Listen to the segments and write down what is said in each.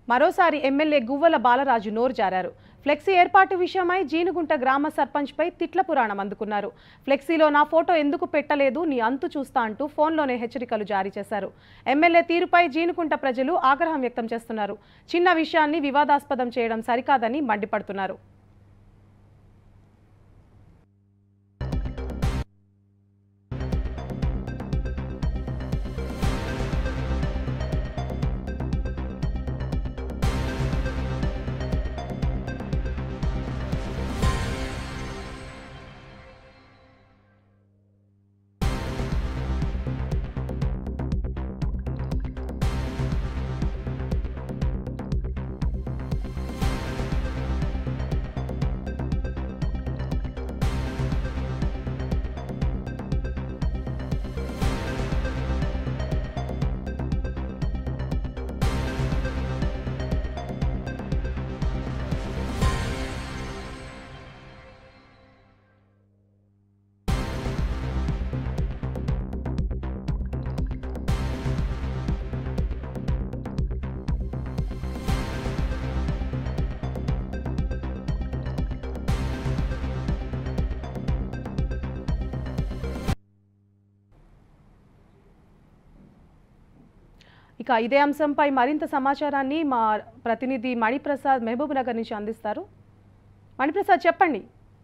మరోసారి ఎమ్మెల్యే గువ్వల బాలరాజు నోరు జారారు ఫ్లెక్సీ ఏర్పాటు విషయమై జీనుగుంట గ్రామ సర్పంచ్పై తిట్ల పురాణం అందుకున్నారు ఫ్లెక్సీలో నా ఫోటో ఎందుకు పెట్టలేదు నీ అంతు చూస్తా అంటూ ఫోన్లోనే హెచ్చరికలు జారీ చేశారు ఎమ్మెల్యే తీరుపై జీనుకుంట ప్రజలు ఆగ్రహం వ్యక్తం చేస్తున్నారు చిన్న విషయాన్ని వివాదాస్పదం చేయడం సరికాదని మండిపడుతున్నారు ఇక ఇదే అంశంపై మరింత సమాచారాన్ని మా ప్రతినిధి మణిప్రసాద్ మహబూబ్ నగర్ నుంచి అందిస్తారు మణిప్రసాద్ చెప్పండి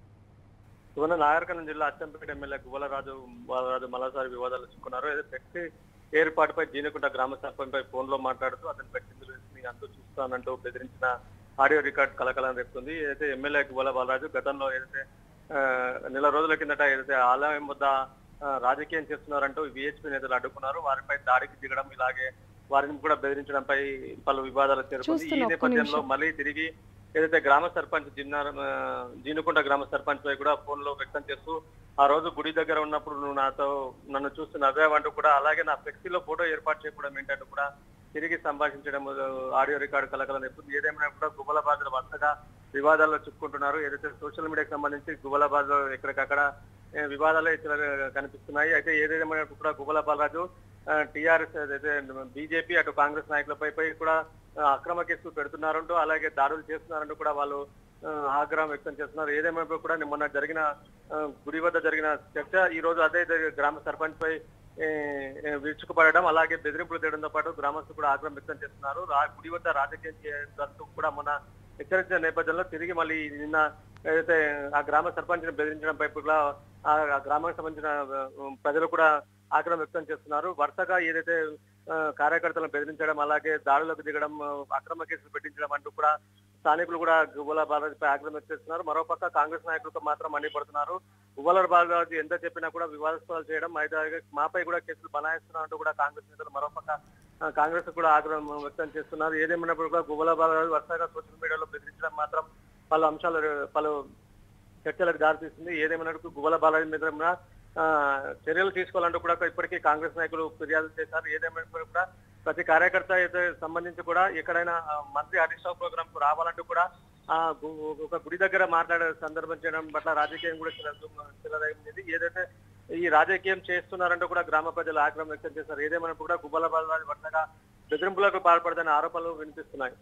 సువర్ణ నాగరికర్ణ జిల్లా అచ్చంపేట ఎమ్మెల్యే గువ్వలరాజు బాలరాజు మరోసారి వివాదాలు చిక్కున్నారు ఏదో ఫ్లెక్సీ ఏర్పాటుపై జీనకుంట గ్రామ సర్పంచ్ పై ఫోన్ లో మాట్లాడుతూ అతని పెట్టింది మీ అంతు చూస్తానంటూ బెదిరించిన ఆడియో రికార్డ్ కలకలం రేపుతుంది ఏదైతే ఎమ్మెల్యే గువ్వల బాలరాజు గతంలో ఏదైతే ఆ, నెల రోజుల కిందట ఏదైతే ఆలయం వద్ద ఆ, రాజకీయం చేస్తున్నారంటూ విహెచ్పి నేతలు అడ్డుకున్నారు వారిపై దాడికి దిగడం ఇలాగే వారిని కూడా బెదిరించడంపై పలు వివాదాలు చేరుకుంది ఈ చూస్తున్నా, ఒక్క నేపథ్యంలో నిమిషం. మళ్ళీ తిరిగి ఏదైతే గ్రామ సర్పంచ్ జిన్నార ఆ, జీనుకుంట గ్రామ సర్పంచ్ పై కూడా ఫోన్ లో వ్యక్తం చేస్తూ ఆ రోజు గుడి దగ్గర ఉన్నప్పుడు నువ్వు నాతో నన్ను చూస్తూ నవ్వావంటూ కూడా అలాగే నా ఫ్లెక్సీలో ఫోటో ఏర్పాటు చేయడం ఏంటంటూ కూడా తిరిగి సంభాషించడం ఆ, ఆడియో రికార్డు కలకలం చెప్తుంది ఏదేమైనా కూడా గుబలబాద్లో వరుసగా వివాదాల్లో చిక్కుకుంటున్నారు ఏదైతే సోషల్ మీడియాకి సంబంధించి గుబలబాద్ లో ఎక్కడికక్కడ ఏ, వివాదాలే చిల- కనిపిస్తున్నాయి అయితే ఏదేమైనా కూడా గుబల బాలరాజు టిఆర్ఎస్ అయితే బీజేపీ అటు కాంగ్రెస్ నాయకులపై పై కూడా ఆ, అక్రమ కేసులు పెడుతున్నారంటూ అలాగే దాడులు చేస్తున్నారంటూ కూడా వాళ్ళు ఆ, ఆగ్రహం వ్యక్తం చేస్తున్నారు ఏదేమైనా కూడా మొన్న జరిగిన ఆ, గుడి వద్ద జరిగిన చర్చ ఈ రోజు అదే జరిగే గ్రామ సర్పంచ్ పై ఏ, ఏ, విరుచుకుపడడం అలాగే బెదిరింపులు చేయడంతో పాటు గ్రామస్తులు కూడా ఆగ్రహం వ్యక్తం చేస్తున్నారు రా- గుడి వద్ద రాజకీయం చేస్తూ కూడా మొన్న హెచ్చరించిన నేపథ్యంలో తిరిగి మళ్ళీ నిన్న ఏదైతే ఆ గ్రామ సర్పంచ్ బెదిరించడంపై కూడా ఆ ఆ గ్రామానికి సంబంధించిన ఆ, ప్రజలు కూడా ఆగ్రహం వ్యక్తం చేస్తున్నారు వరుసగా ఏదైతే ఆ, కార్యకర్తలను బెదిరించడం అలాగే దాడులకు దిగడం ఆ, అక్రమ కేసులు పెట్టించడం అంటూ కూడా స్థానికులు కూడా గువ్వల బాలరాజుపై ఆగ్రహం వ్యక్తం చేస్తున్నారు మరోపక్క కాంగ్రెస్ నాయకులతో మాత్రం మండిపడుతున్నారు గువ్వల బాలరాజు ఎంత చెప్పినా కూడా వివాదాస్పదాలు చేయడం అయితే మాపై కూడా కేసులు బనాయిస్తున్నారంటూ కూడా కాంగ్రెస్ నేతలు మరోపక్క ఆ, కాంగ్రెస్ కూడా ఆగ్రహం వ్యక్తం చేస్తున్నారు ఏదేమైనప్పుడు కూడా గువ్వల బాలరాజు వరుసగా సోషల్ మీడియాలో బెదిరించడం మాత్రం పలు అంశాలు పలు చర్చలకు దారితీస్తుంది ఏదేమైనప్పుడు గువ్వల బాలరాజు మీద ఉన్న, ఆ, చర్యలు తీసుకోవాలంటూ కూడా ఇప్పటికీ కాంగ్రెస్ నాయకులు ఫిర్యాదు చేశారు ఏదేమైనప్పుడు కూడా ప్రతి కార్యకర్త అయితే సంబంధించి కూడా ఎక్కడైనా ఆ, మంత్రి హరీష్ రావు ప్రోగ్రామ్ కు రావాలంటూ కూడా ఆ గు- ఒక గుడి దగ్గర మాట్లాడే సందర్భం చేయడం పట్ల రాజకీయం కూడా చిల్లరైంది ఏదైతే ఈ రాజకీయం చేస్తున్నారంటూ కూడా గ్రామ ప్రజలు ఆగ్రహం వ్యక్తం చేశారు ఏదేమైనా కూడా గుబ్బల బాలరాజు వరుసగా బెదిరింపులకు పాల్పడదని ఆరోపణలు వినిపిస్తున్నాయి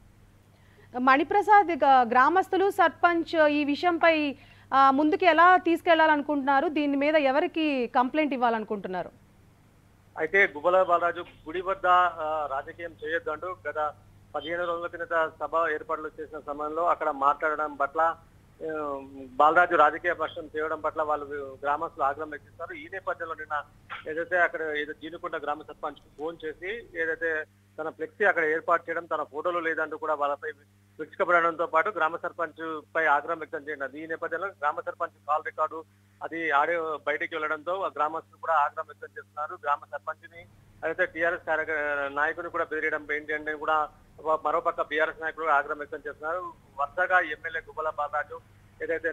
మణిప్రసాద్ ఇక గ్రామస్తులు సర్పంచ్ ఈ విషయంపై ఆ, ముందుకు ఎలా తీసుకెళ్లాలనుకుంటున్నారు దీని మీద ఎవరికి కంప్లైంట్ ఇవ్వాలనుకుంటున్నారు అయితే గుబ్బల బాలరాజు గుడి వద్ద ఆ, రాజకీయం చేయొద్దు అంటూ గత పదిహేను రోజుల కిందట సభ ఏర్పాట్లు చేసిన సమయంలో అక్కడ మాట్లాడడం పట్ల ఆ, బాలరాజు రాజకీయ ప్రశ్న చేయడం పట్ల వాళ్ళు గ్రామస్తులు ఆగ్రహం వ్యక్తిస్తారు ఈ నేపథ్యంలో నిన్న ఏదైతే అక్కడ ఏదో జీనుకుంట గ్రామ సర్పంచ్ ఫోన్ చేసి ఏదైతే తన ఫ్లెక్సీ అక్కడ ఏర్పాటు చేయడం తన ఫోటోలు లేదంటూ కూడా వాళ్ళపై విరుచుకపడడంతో పాటు గ్రామ సర్పంచ్ పై ఆగ్రహం వ్యక్తం చేయడం ఈ నేపథ్యంలో గ్రామ సర్పంచ్ కాల్ రికార్డు అది ఆడియో బయటికి వెళ్లడంతో ఆ గ్రామస్తులు కూడా ఆగ్రహం వ్యక్తం చేస్తున్నారు గ్రామ సర్పంచ్ ని అయితే టీఆర్ఎస్ కార్య నాయకుని కూడా బెదిరియడం ఏంటి అంటే కూడా మరోపక్క బీఆర్ఎస్ నాయకులు కూడా ఆగ్రహం వ్యక్తం చేస్తున్నారు వరుసగా ఎమ్మెల్యే గుబ్బల బాలరాజు ఏదైతే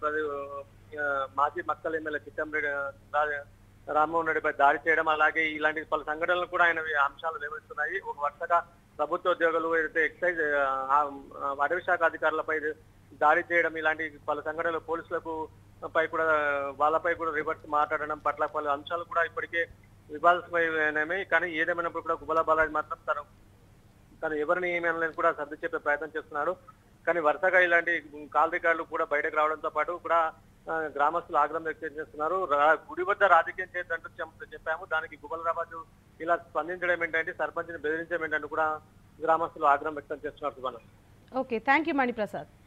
మాజీ మక్కల్ ఎమ్మెల్యే చిట్టంరెడ్డి రా- రామ్మోహన్ రెడ్డిపై దాడి చేయడం అలాగే ఇలాంటి పలు సంఘటనలు కూడా ఆయన అంశాలు లేవెత్తున్నాయి ఒక వరుసగా ప్రభుత్వ ఉద్యోగులు ఏదైతే ఎక్సైజ్ ఆ, ఆ, అటవీ శాఖ అధికారులపై దాడి చేయడం ఇలాంటి పలు సంఘటనలు పోలీసులకు పై కూడా వాళ్ళపై కూడా రివర్స్ మాట్లాడడం పట్ల పలు అంశాలు కూడా ఇప్పటికే వివాదాస్పదమైనవి కానీ ఏదేమైనప్పుడు కూడా గుబల బాలాజీ మాత్రం తను కానీ ఎవరిని ఏమీ అనలేని కూడా సర్ది చెప్పే ప్రయత్నం చేస్తున్నాడు కానీ వరుసగా ఇలాంటి కాల్ రికార్డులు కూడా బయటకు రావడంతో పాటు కూడా ఆ, గ్రామస్తులు ఆగ్రహం వ్యక్తం చేస్తున్నారు రా- గుడి వద్ద రాజకీయం చేయొద్దంటూ చెప్- చెప్పాము దానికి గుబలరాబాద్ ఇలా స్పందించడం ఏంటంటే సర్పంచ్ని బెదిరించడం ఏంటంటే కూడా గ్రామస్తులు ఆగ్రహం వ్యక్తం చేస్తున్నారు సుబన ఓకే థ్యాంక్ యూ మణిప్రసాద్